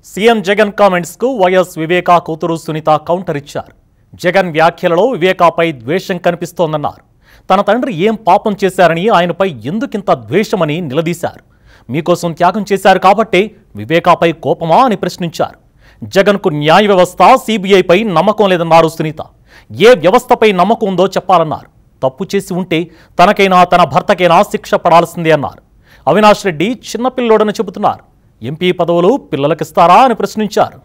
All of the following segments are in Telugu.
సీఎం జగన్ కామెంట్స్ కు వైఎస్ వివేకా కూతురు సునీత కౌంటర్ ఇచ్చారు జగన్ వ్యాఖ్యలలో వివేకాపై ద్వేషం కనిపిస్తోందన్నారు తన తండ్రి ఏం పాపం చేశారని ఆయనపై ఎందుకింత ద్వేషమని నిలదీశారు మీకోసం త్యాగం చేశారు కాబట్టే వివేకాపై కోపమా అని ప్రశ్నించారు జగన్కు న్యాయ వ్యవస్థ సిబిఐపై నమ్మకం లేదన్నారు సునీత ఏ వ్యవస్థపై నమ్మకం ఉందో చెప్పాలన్నారు తప్పు చేసి ఉంటే తనకైనా తన భర్తకైనా శిక్ష పడాల్సిందే అన్నారు అవినాష్ రెడ్డి చిన్నపిల్లోడని చెబుతున్నారు ఎంపీ పదవులు పిల్లలకిస్తారా అని ప్రశ్నించారు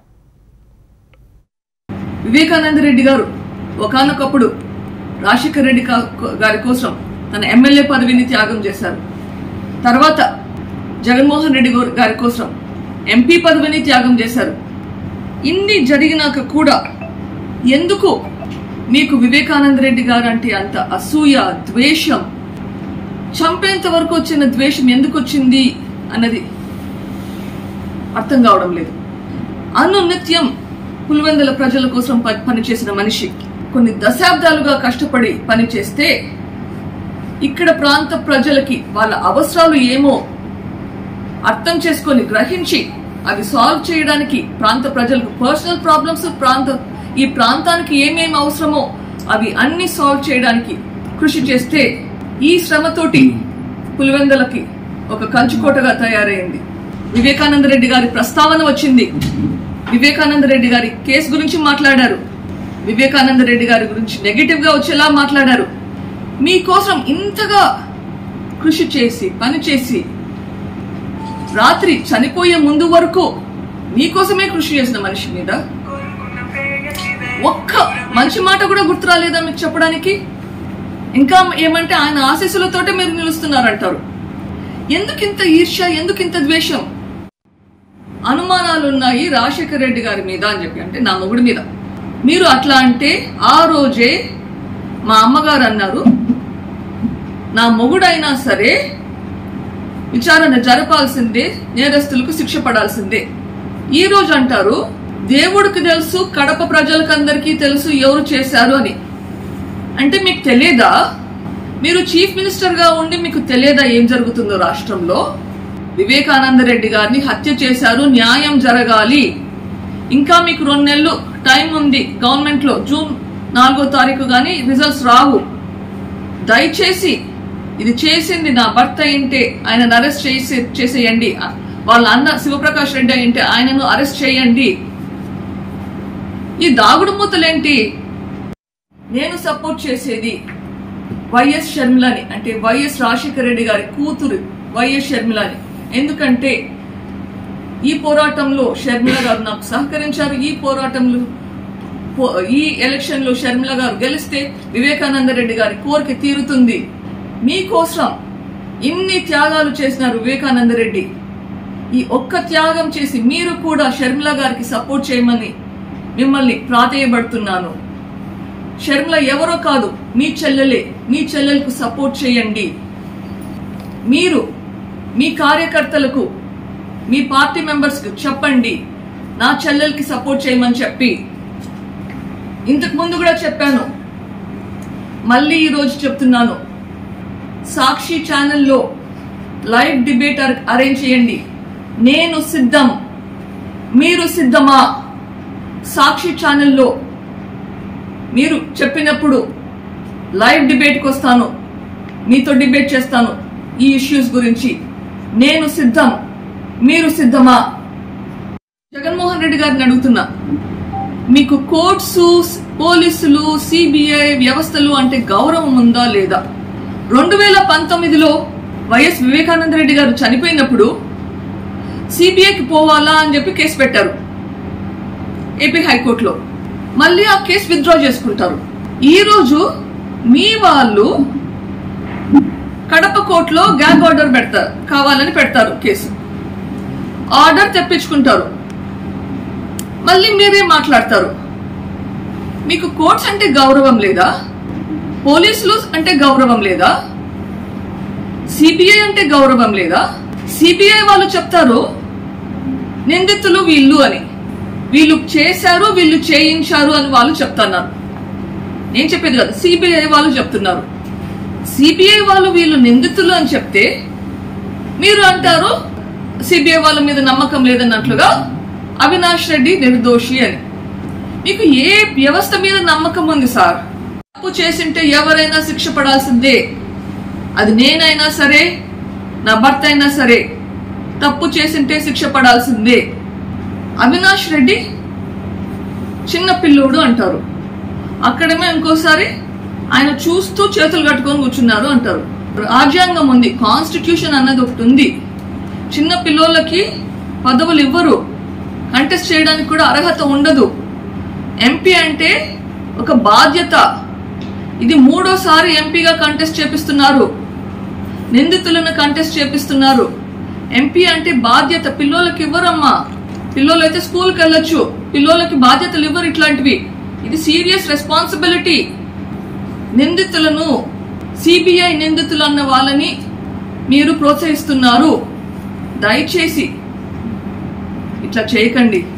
వివేకానంద రెడ్డి గారు ఒకానొకప్పుడు రాజశేఖర రెడ్డి కా- గారి కోసం తన ఎమ్మెల్యే పదవిని త్యాగం చేశారు తర్వాత జగన్మోహన్ రెడ్డి గో- గారి కోసం ఎంపీ పదవిని త్యాగం చేశారు ఇన్ని జరిగినాక కూడా ఎందుకు మీకు వివేకానంద రెడ్డి గారు అంటే అంత అసూయ ద్వేషం చంపేంత వరకు వచ్చిన ద్వేషం ఎందుకు వచ్చింది అన్నది అర్థం కావడం లేదు అనునిత్యం పులివెందుల ప్రజల కోసం ప- పనిచేసిన మనిషి కొన్ని దశాబ్దాలుగా కష్టపడి పనిచేస్తే ఇక్కడ ప్రాంత ప్రజలకి వాళ్ళ అవసరాలు ఏమో అర్థం చేసుకొని గ్రహించి అవి సాల్వ్ చేయడానికి ప్రాంత ప్రజలకు పర్సనల్ ప్రాబ్లమ్స్ ప్రాంత ఈ ప్రాంతానికి ఏమేమి అవసరమో అవి అన్ని సాల్వ్ చేయడానికి కృషి చేస్తే ఈ శ్రమతోటి పులివెందలకి ఒక కంచుకోటగా తయారైంది వివేకానంద రెడ్డి గారి ప్రస్తావన వచ్చింది వివేకానంద రెడ్డి గారి కేసు గురించి మాట్లాడారు వివేకానంద రెడ్డి గారి గురించి నెగిటివ్ గా వచ్చేలా మాట్లాడారు మీకోసం ఇంతగా కృషి చేసి పని చేసి రాత్రి చనిపోయే ముందు వరకు మీకోసమే కృషి చేసిన మనిషి మీద ఒక్క మంచి మాట కూడా గుర్తు రాలేదా మీకు చెప్పడానికి ఇంకా ఏమంటే ఆయన ఆశీస్సులతోటే మీరు నిలుస్తున్నారంటారు ఎందుకింత ఈర్ష్య ఎందుకింత ద్వేషం అనుమానాలు ఉన్నాయి రాజశేఖర రెడ్డి గారి మీద అని చెప్పి అంటే నా మొగుడి మీద మీరు అట్లా అంటే ఆ రోజే మా అమ్మగారు అన్నారు నా మొగుడైనా సరే విచారణ జరపాల్సిందే నేరస్తులకు శిక్ష పడాల్సిందే ఈ రోజు అంటారు దేవుడికి తెలుసు కడప ప్రజలకందరికీ తెలుసు ఎవరు చేశారు అని అంటే మీకు తెలియదా మీరు చీఫ్ మినిస్టర్ గా ఉండి మీకు తెలియదా ఏం జరుగుతుందో రాష్ట్రంలో వివేకానంద రెడ్డి గారిని హత్య చేశారు న్యాయం జరగాలి ఇంకా మీకు రెండు నెలలు టైం ఉంది గవర్నమెంట్ లో జూన్ నాలుగో తారీఖు గానీ రిజల్ట్స్ రావు దయచేసి ఇది చేసింది నా భర్త ఏంటే ఆయనను అరెస్ట్ చేసి చేసేయండి వాళ్ళ అన్న శివప్రకాష్ రెడ్డి ఏంటి ఆయనను అరెస్ట్ చేయండి ఈ దాగుడు మూతలేంటి నేను సపోర్ట్ చేసేది వైఎస్ షర్మిలని అంటే వైఎస్ రాజశేఖర రెడ్డి గారి కూతురు వైఎస్ షర్మిలని ఎందుకంటే ఈ పోరాటంలో షర్మిల గారు నాకు సహకరించారు ఈ పోరాటంలో పో- ఈ ఎలక్షన్ లో షర్మిల గారు గెలిస్తే వివేకానంద రెడ్డి గారి కోరిక తీరుతుంది మీకోసం ఇన్ని త్యాగాలు చేసినారు వివేకానంద రెడ్డి ఈ ఒక్క త్యాగం చేసి మీరు కూడా షర్మిల గారికి సపోర్ట్ చేయమని మిమ్మల్ని ప్రాధేయపడుతున్నాను షర్మిల ఎవరో కాదు మీ చెల్లెలే మీ చెల్లెలకు సపోర్ట్ చేయండి మీరు మీ కార్యకర్తలకు మీ పార్టీ మెంబర్స్ కు చెప్పండి నా చెల్లెలకి సపోర్ట్ చేయమని చెప్పి ఇంతకు ముందు కూడా చెప్పాను మళ్ళీ ఈ రోజు చెప్తున్నాను సాక్షి ఛానల్లో లైవ్ డిబేట్ అర- అరేంజ్ చేయండి నేను సిద్ధం మీరు సిద్ధమా సాక్షి ఛానల్లో మీరు చెప్పినప్పుడు లైవ్ డిబేట్కి వస్తాను మీతో డిబేట్ చేస్తాను ఈ ఇష్యూస్ గురించి నేను సిద్ధం మీరు సిద్ధమా జగన్మోహన్ రెడ్డి గారిని అడుగుతున్నా మీకు కోర్ట్స్ పోలీసులు సిబిఐ వ్యవస్థలు అంటే గౌరవం ఉందా లేదా రెండు వేల పంతొమ్మిదిలో వైఎస్ వివేకానంద రెడ్డి గారు చనిపోయినప్పుడు సిబిఐకి పోవాలా అని చెప్పి కేసు పెట్టారు ఏపీ హైకోర్టులో మళ్ళీ ఆ కేసు విత్డ్రా చేసుకుంటారు ఈ రోజు మీ వాళ్ళు కడప కోర్టులో గ్యాగ్ ఆర్డర్ పెడతారు కావాలని పెడతారు కేసు ఆర్డర్ తెప్పించుకుంటారు మళ్ళీ మీరే మాట్లాడతారు మీకు కోర్ట్స్ అంటే గౌరవం లేదా పోలీసులు అంటే గౌరవం లేదా సిబిఐ అంటే గౌరవం లేదా సిబిఐ వాళ్ళు చెప్తారు నిందితులు వీళ్ళు అని వీళ్ళు చేశారు వీళ్ళు చేయించారు అని వాళ్ళు చెప్తున్నారు నేను చెప్పేది కాదు సిబిఐ వాళ్ళు చెప్తున్నారు సిబిఐ వాళ్ళు వీళ్ళు నిందితులు అని చెప్తే మీరు అంటారు సిబిఐ వాళ్ళ మీద నమ్మకం లేదన్నట్లుగా అవినాష్ రెడ్డి నిర్దోషి అని మీకు ఏ వ్యవస్థ మీద నమ్మకం ఉంది సార్ తప్పు చేసింటే ఎవరైనా శిక్ష పడాల్సిందే అది నేనైనా సరే నా భర్త అయినా సరే తప్పు చేసింటే శిక్ష పడాల్సిందే అవినాష్ రెడ్డి చిన్న పిల్లోడు అంటారు అక్కడేమో ఇంకోసారి ఆయన చూస్తూ చేతులు కట్టుకొని కూర్చున్నారు అంటారు రాజ్యాంగం ఉంది కాన్స్టిట్యూషన్ అన్నది ఒకటి ఉంది చిన్న పిల్లోళ్ళకి పదవులు ఇవ్వరు కంటెస్ట్ చేయడానికి కూడా అర్హత ఉండదు ఎంపీ అంటే ఒక బాధ్యత ఇది మూడోసారి ఎంపీగా కంటెస్ట్ చేపిస్తున్నారు నిందితులను కంటెస్ట్ చేపిస్తున్నారు ఎంపీ అంటే బాధ్యత పిల్లోళ్ళకి ఇవ్వరమ్మా పిల్లోళ్ళు అయితే స్కూల్కి వెళ్ళొచ్చు పిల్లోళ్ళకి బాధ్యతలు ఇవ్వరు ఇట్లాంటివి ఇది సీరియస్ రెస్పాన్సిబిలిటీ నిందితులను సిబిఐ నిందితులు అన్న వాళ్ళని మీరు ప్రోత్సహిస్తున్నారు దయచేసి ఇట్లా చేయకండి